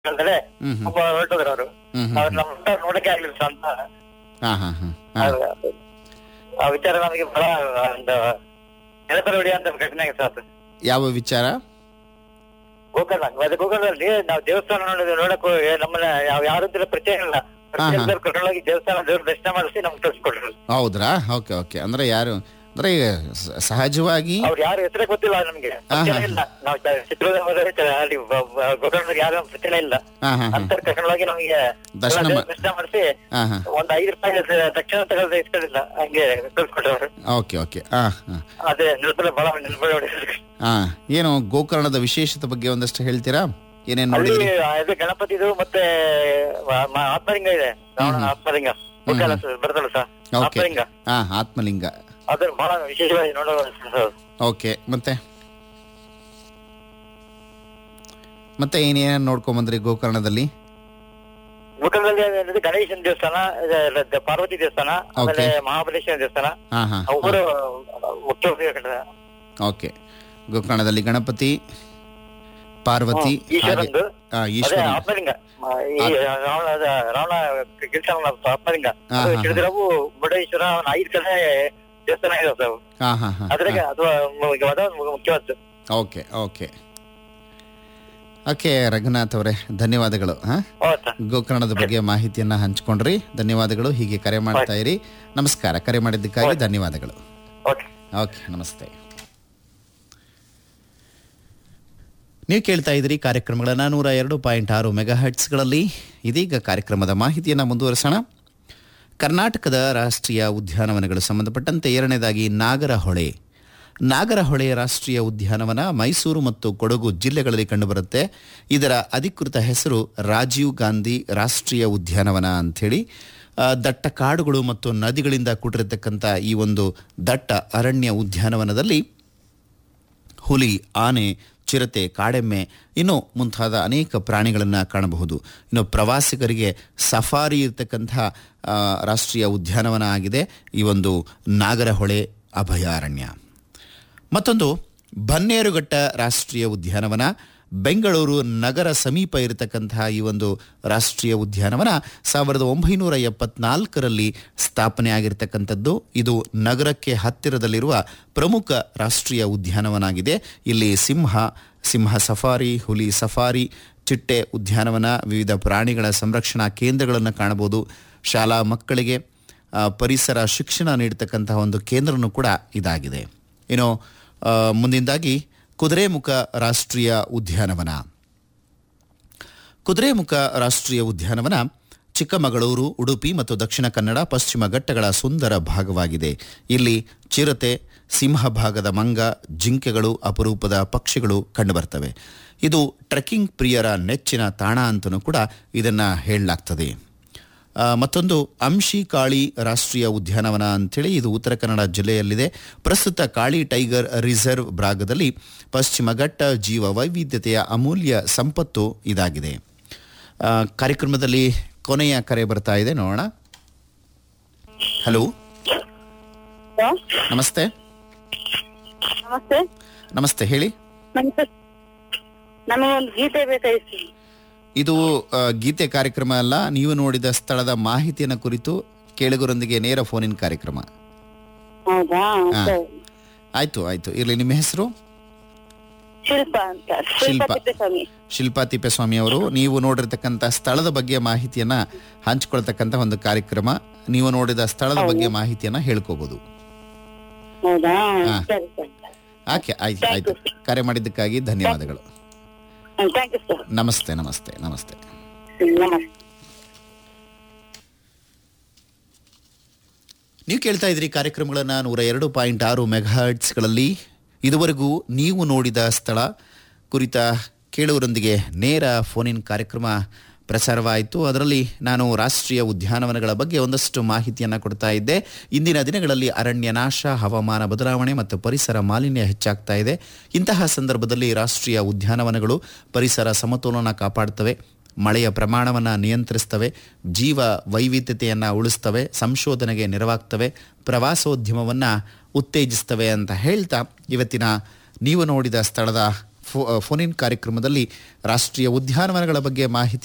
ಹೇಳಿದ್ರೆ ಹ್ಮ್ ಹ್ಮ್. ಒಬ್ಬ ಹೊರಟೋದ್ರು ಅವರು ಹ್ಮ್ ಹ್ಮ್ ಅವ್ರು ನಮ್ಮ ಊಟ ನೋಡಕ್ಕೆ ಆಗ್ಲಿಲ್ಲ ಸರ್ ಅಂತ ಹಾ ಹಾ ಹಾ ಹಾ ಅದು- ಆ ವಿಚಾರ ನಮಗೆ ಬಹಳ ಒಂದು ನೆನಪಲ್ಲಿ ಹೊಡೆಯುವಂತ ಘಟನೆ ಆಗಿದೆ ಸರ್ ಅದು. ಯಾವ ವಿಚಾರ ಗೋಕರ್ಣ ಅದು ಗೋಕರ್ಣದಲ್ಲಿ ನಾವು ದೇವಸ್ಥಾನ ನೋಡಿದ್ವಿ ನೋಡಕ್ ಹೋಗಿ ನಮ್ಮನ್ನ ಯಾವ ಯಾರದ್ರ ಪರಿಚಯ ಇಲ್ಲ ಪರಿಚಯ ಇಲ್ದವ್ರ್ ಕರ್ಕೊಂಡೋಗಿ ದೇವಸ್ಥಾನ ದೇವ್ರ ದರ್ಶನ ಮಾಡಿಸಿ ನಮ್ಗೆ ಕಳ್ಸಿಕೊಟ್ರು ಹೌದ್ರಾ ಓಕೆ ಓಕೆ ಅಂದ್ರೆ ಯಾರು ಅಂದ್ರೆ ಈಗ ಸ- ಸಹಜವಾಗಿ ಅವ್ರು ಯಾರು ಹೆಸರೇ ಗೊತ್ತಿಲ್ಲ ನಮ್ಗೆ ಹಾ, ಪರಿಚಯ ಹಾ. ಇಲ್ಲ ನಾವು ಚಿತ್ರದುರ್ಗದಲ್ಲಿ ಚ- ಅಲ್ಲಿ ಬ- ಬ- ಗೋಕರ್ಣದಲ್ಲಿ ಯಾರು ಪರಿಚಯ ಇಲ್ಲ ಹಾ ಹಾ ಹಾ ಅಂತ ಕರ್ಕೊಂಡೋಗಿ ನಮಗೆ ದರ್ಶನ ಎಲ್ಲ ಮಾ- ದರ್ಶನ ಮಾಡಿಸಿ ಹಾ ಹಾ ಒಂದ್ ಐದು ರೂಪಾಯಿ ದ- ದಕ್ಷಿಣ ತಗೊಳ್ದೆ ಇಸ್ಕೊಂಡಿಲ್ಲ ಹಂಗೆ ಕಳ್ಸಿಕೊಟ್ಟವ್ರು ಓಕೆ ಓಕೆ ಹಾ ಹಾ ಅದೇ ನೆನಪಲ್ಲಿ ಬಹಳ ನೆನಪಲ್ಲಿ ಹೊಡೆದ್ರು ಹಾ ಏನು ಗೋಕರ್ಣದ ವಿಶೇಷತೆ ಬಗ್ಗೆ ಒಂದಷ್ಟು ಹೇಳ್ತೀರಾ ಏನೇನ್ ಅಲ್ಲಿ ನೋಡಿದ್ರಿ ಇದು ಗಣಪತಿದು ಮತ್ತೆ ಮ- ಮ- ಆತ್ಮಲಿಂಗ ಇದೆ ರಾವಣನ ಆತ್ಮಲಿಂಗ ಗೋಕಾಲ ಸರ್, ಬರ್ತಲ್ಲ ಸರ್ ಓಕೆ ಆತ್ಮಲಿಂಗ ಹಾ ಆತ್ಮಲಿಂಗ ಅದು ಬಹಳ ವಿಶೇಷವಾಗಿ ನೋಡೋ ಸರ್. ಓಕೆ ಮತ್ತೆ ಮತ್ತೆ ಏನೇನು ನೋಡ್ಕೊಂಡ್ ಬಂದ್ರಿ ಗೋಕರ್ಣದಲ್ಲಿ ಗೋಕರ್ಣದಲ್ಲಿ ಏನಿದೆ ಗಣೇಶನ ದೇವಸ್ಥಾನ ಇದೆ, ಇದೆ, ಪಾರ್ವತಿ ದೇವಸ್ಥಾನ ಆಮೇಲೆ ಮಹಾಬಲೇಶ್ವರ ದೇವಸ್ಥಾನ ಹಾ ಹಾ ಅವರು ಮುಖ್ಯ ಕಟ್ಟಡ ಓಕೆ ಗೋಕರ್ಣದಲ್ಲಿ ಗಣಪತಿ ಪಾರ್ವತಿ ಹಾಗೆ ಈಶ್ವರಂದು ಆ, ಅದೇ ಈಶ್ವರ ಆತ್ಮಲಿಂಗ ಮ- ಈ ರಾವಣ ರಾವಣ ಗಿರಿಶಾನ ಆತ್ಮಲಿಂಗ ಹಾ, ಅದು ಹಾ, ತಿಳಿದಿರವು ಮುರುಡೇಶ್ವರ ಅವನ ಐದು ಕಡೆ ದೇವಸ್ಥಾನ ಇದೆ ಸರ್ ಹಾ ಹಾ ಹಾ ಅದ್ರಾಗ ಅದು ಮುಖ್ಯವಾದ ಮುಖ್ಯವಾದ್ದು ಓಕೆ ಓಕೆ ಓಕೆ ರಘುನಾಥ್ ಅವರೇ ಧನ್ಯವಾದಗಳು ಹಾ ಹೌದಾ ಗೋಕರ್ಣದ ಬಗ್ಗೆ ಮಾಹಿತಿಯನ್ನ ಹಂಚ್ಕೊಂಡ್ರಿ ಧನ್ಯವಾದಗಳು ಹೀಗೆ ಕರೆ ಮಾಡ್ತಾ ಇರಿ ನಮಸ್ಕಾರ ಕರೆ ಮಾಡಿದ್ದಕ್ಕಾಗಿ ಧನ್ಯವಾದಗಳು ಓಕೆ ಓಕೆ ನಮಸ್ತೆ ನೀವು ಕೇಳ್ತಾ ಇದ್ದೀರಿ ಕಾರ್ಯಕ್ರಮಗಳನ್ನ ನೂರ ಎರಡು ಪಾಯಿಂಟ್ ಆರು ಮೆಗಾ ಹರ್ಟ್ಸ್ಗಳಲ್ಲಿ ಇದೀಗ ಕಾರ್ಯಕ್ರಮದ ಮಾಹಿತಿಯನ್ನು ಮುಂದುವರಿಸೋಣ ಕರ್ನಾಟಕದ ರಾಷ್ಟ್ರೀಯ ಉದ್ಯಾನವನಗಳು ಸಂಬಂಧಪಟ್ಟಂತೆ ಎರಡನೇದಾಗಿ ನಾಗರಹೊಳೆ ನಾಗರಹೊಳೆ ರಾಷ್ಟ್ರೀಯ ಉದ್ಯಾನವನ ಮೈಸೂರು ಮತ್ತು ಕೊಡಗು ಜಿಲ್ಲೆಗಳಲ್ಲಿ ಕಂಡುಬರುತ್ತೆ ಇದರ ಅಧಿಕೃತ ಹೆಸರು ರಾಜೀವ್ ಗಾಂಧಿ ರಾಷ್ಟ್ರೀಯ ಉದ್ಯಾನವನ ಅಂಥೇಳಿ ಆ, ದಟ್ಟ ಕಾಡುಗಳು ಮತ್ತು ನದಿಗಳಿಂದ ಕೂಡಿರತಕ್ಕಂಥ ಈ ಒಂದು ದಟ್ಟ ಅರಣ್ಯ ಉದ್ಯಾನವನದಲ್ಲಿ ಹುಲಿ ಆನೆ ಚಿರತೆ ಕಾಡೆಮ್ಮೆ ಇನ್ನು ಮುಂತಾದ ಅನೇಕ ಪ್ರಾಣಿಗಳನ್ನು ಕಾಣಬಹುದು ಇನ್ನು ಪ್ರವಾಸಿಗರಿಗೆ ಸಫಾರಿ ಇರತಕ್ಕಂಥ ಆ, ರಾಷ್ಟ್ರೀಯ ಉದ್ಯಾನವನ ಆಗಿದೆ ಈ ಒಂದು ನಾಗರಹೊಳೆ ಅಭಯಾರಣ್ಯ ಮತ್ತೊಂದು ಬನ್ನೇರುಘಟ್ಟ ರಾಷ್ಟ್ರೀಯ ಉದ್ಯಾನವನ ಬೆಂಗಳೂರು ನಗರ ಸಮೀಪ ಇರತಕ್ಕಂತಹ ಈ ಒಂದು ರಾಷ್ಟ್ರೀಯ ಉದ್ಯಾನವನ ಸಾವಿರದ ಒಂಬೈನೂರ ಎಪ್ಪತ್ನಾಲ್ಕರಲ್ಲಿ ಸ್ಥಾಪನೆ ಆಗಿರ್ತಕ್ಕಂಥದ್ದು ಇದು ನಗರಕ್ಕೆ ಹತ್ತಿರದಲ್ಲಿರುವ ಪ್ರಮುಖ ರಾಷ್ಟ್ರೀಯ ಉದ್ಯಾನವನ ಆಗಿದೆ ಇಲ್ಲಿ ಸಿಂಹ ಸಿಂಹ ಸಫಾರಿ ಹುಲಿ ಸಫಾರಿ ಚಿಟ್ಟೆ ಉದ್ಯಾನವನ ವಿವಿಧ ಪ್ರಾಣಿಗಳ ಸಂರಕ್ಷಣಾ ಕೇಂದ್ರಗಳನ್ನು ಕಾಣಬಹುದು ಶಾಲಾ ಮಕ್ಕಳಿಗೆ ಆ, ಪರಿಸರ ಶಿಕ್ಷಣ ನೀಡತಕ್ಕಂತಹ ಒಂದು ಕೇಂದ್ರನೂ ಕೂಡ ಇದಾಗಿದೆ ಇನ್ನು ಆ, ಮುಂದಿನದಾಗಿ ಕುದುರೆಮುಖ ರಾಷ್ಟ್ರೀಯ ಉದ್ಯಾನವನ ಕುದುರೆಮುಖ ರಾಷ್ಟ್ರೀಯ ಉದ್ಯಾನವನ ಚಿಕ್ಕಮಗಳೂರು ಉಡುಪಿ ಮತ್ತು ದಕ್ಷಿಣ ಕನ್ನಡ ಪಶ್ಚಿಮ ಘಟ್ಟಗಳ ಸುಂದರ ಭಾಗವಾಗಿದೆ ಇಲ್ಲಿ ಚಿರತೆ ಸಿಂಹ ಭಾಗದ ಮಂಗ ಜಿಂಕೆಗಳು ಅಪರೂಪದ ಪಕ್ಷಿಗಳು ಕಂಡುಬರ್ತವೆ ಇದು ಟ್ರೆಕ್ಕಿಂಗ್ ಪ್ರಿಯರ ನೆಚ್ಚಿನ ತಾಣ ಅಂತಲೂ ಕೂಡ ಇದನ್ನು ಹೇಳಲಾಗ್ತದೆ ಆ, ಮತ್ತೊಂದು ಅಂಶಿ ಕಾಳಿ ರಾಷ್ಟ್ರೀಯ ಉದ್ಯಾನವನ ಅಂಥೇಳಿ ಇದು ಉತ್ತರ ಕನ್ನಡ ಜಿಲ್ಲೆಯಲ್ಲಿದೆ ಪ್ರಸ್ತುತ ಕಾಳಿ ಟೈಗರ್ ರಿಸರ್ವ್ ಭಾಗದಲ್ಲಿ ಪಶ್ಚಿಮ ಘಟ್ಟ ಜೀವ ವೈವಿಧ್ಯತೆಯ ಅಮೂಲ್ಯ ಸಂಪತ್ತು ಇದಾಗಿದೆ ಆ, ಕಾರ್ಯಕ್ರಮದಲ್ಲಿ ಕೊನೆಯ ಕರೆ ಬರ್ತಾ ಇದೆ ನೋಡೋಣ ಹಲೋ ನಮಸ್ತೆ ನಮಸ್ತೆ ನಮಸ್ತೆ ಹೇಳಿ ನಮಸ್ತೆ ನಮಗೊಂದು ಗೀತೆ ಬೇಕಾಗಿತ್ತು ಇದು ಆ, ಗೀತೆ ಕಾರ್ಯಕ್ರಮ ಅಲ್ಲ ನೀವು ನೋಡಿದ ಸ್ಥಳದ ಮಾಹಿತಿಯನ್ನು ಕುರಿತು ಕೇಳುಗರೊಂದಿಗೆ ನೇರ ಫೋನಿನ ಕಾರ್ಯಕ್ರಮ ಹೌದಾ ಹಾ. ಸರಿ. ಆಯ್ತು ಆಯ್ತು ಇರಲಿ ನಿಮ್ಮ ಹೆಸರು ಶಿಲ್ಪ ಅಂತ ಶಿಲ್ಪ ಶಿಲ್ಪ. ತಿಪ್ಪೇಸ್ವಾಮಿ ಶಿಲ್ಪಾ ತಿಪ್ಪೇಸ್ವಾಮಿ ಅವರು ನೀವು ನೋಡಿರ್ತಕ್ಕಂಥ ಸ್ಥಳದ ಬಗ್ಗೆ ಮಾಹಿತಿಯನ್ನ ಹಂಚ್ಕೊಳ್ತಕ್ಕಂಥ ಒಂದು ಕಾರ್ಯಕ್ರಮ ನೀವು ನೋಡಿದ ಸ್ಥಳದ ಬಗ್ಗೆ ಮಾಹಿತಿಯನ್ನ ಹೇಳ್ಕೋಬಹುದು ಹೌದಾ ಹಾ. ಸರಿ ಸರಿ ಆಕೆ ಆಯ್ತು ಆಯ್ತು ಕರೆ ಮಾಡಿದ್ದಕ್ಕಾಗಿ ಧನ್ಯವಾದಗಳು ಥ್ಯಾಂಕ್ ಯು ಸರ್ ನಮಸ್ತೆ ನಮಸ್ತೆ ನಮಸ್ತೆ ನಮಸ್ತೆ ನೀವು ಕೇಳ್ತಾ ಇದ್ರಿ ಕಾರ್ಯಕ್ರಮಗಳನ್ನು ನೂರ ಎರಡು ಪಾಯಿಂಟ್ ಆರು ಮೆಗಾಹರ್ಟ್ಸ್ಗಳಲ್ಲಿ ಇದುವರೆಗೂ ನೀವು ನೋಡಿದ ಸ್ಥಳ ಕುರಿತ ಕೇಳುವರೊಂದಿಗೆ ನೇರ ಫೋನಿನ್ ಕಾರ್ಯಕ್ರಮ ಪ್ರಸಾರವಾಯಿತು ಅದರಲ್ಲಿ ನಾನು ರಾಷ್ಟ್ರೀಯ ಉದ್ಯಾನವನಗಳ ಬಗ್ಗೆ ಒಂದಷ್ಟು ಮಾಹಿತಿಯನ್ನು ಕೊಡ್ತಾ ಇದ್ದೆ ಇಂದಿನ ದಿನಗಳಲ್ಲಿ ಅರಣ್ಯ ನಾಶ ಹವಾಮಾನ ಬದಲಾವಣೆ ಮತ್ತು ಪರಿಸರ ಮಾಲಿನ್ಯ ಹೆಚ್ಚಾಗ್ತಾ ಇದೆ ಇಂತಹ ಸಂದರ್ಭದಲ್ಲಿ ರಾಷ್ಟ್ರೀಯ ಉದ್ಯಾನವನಗಳು ಪರಿಸರ ಸಮತೋಲನ ಕಾಪಾಡ್ತವೆ ಮಳೆಯ ಪ್ರಮಾಣವನ್ನು ನಿಯಂತ್ರಿಸ್ತವೆ ಜೀವ ವೈವಿಧ್ಯತೆಯನ್ನು ಉಳಿಸ್ತವೆ ಸಂಶೋಧನೆಗೆ ನೆರವಾಗ್ತವೆ ಪ್ರವಾಸೋದ್ಯಮವನ್ನು ಉತ್ತೇಜಿಸ್ತವೆ ಅಂತ ಹೇಳ್ತಾ ಇವತ್ತಿನ ನೀವು ನೋಡಿದ ಸ್ಥಳದ ಫೋ ಫೋನ್ ಇನ್ ಕಾರ್ಯಕ್ರಮದಲ್ಲಿ ರಾಷ್ಟ್ರೀಯ ಉದ್ಯಾನವನಗಳ ಬಗ್ಗೆ ಮಾಹಿತಿ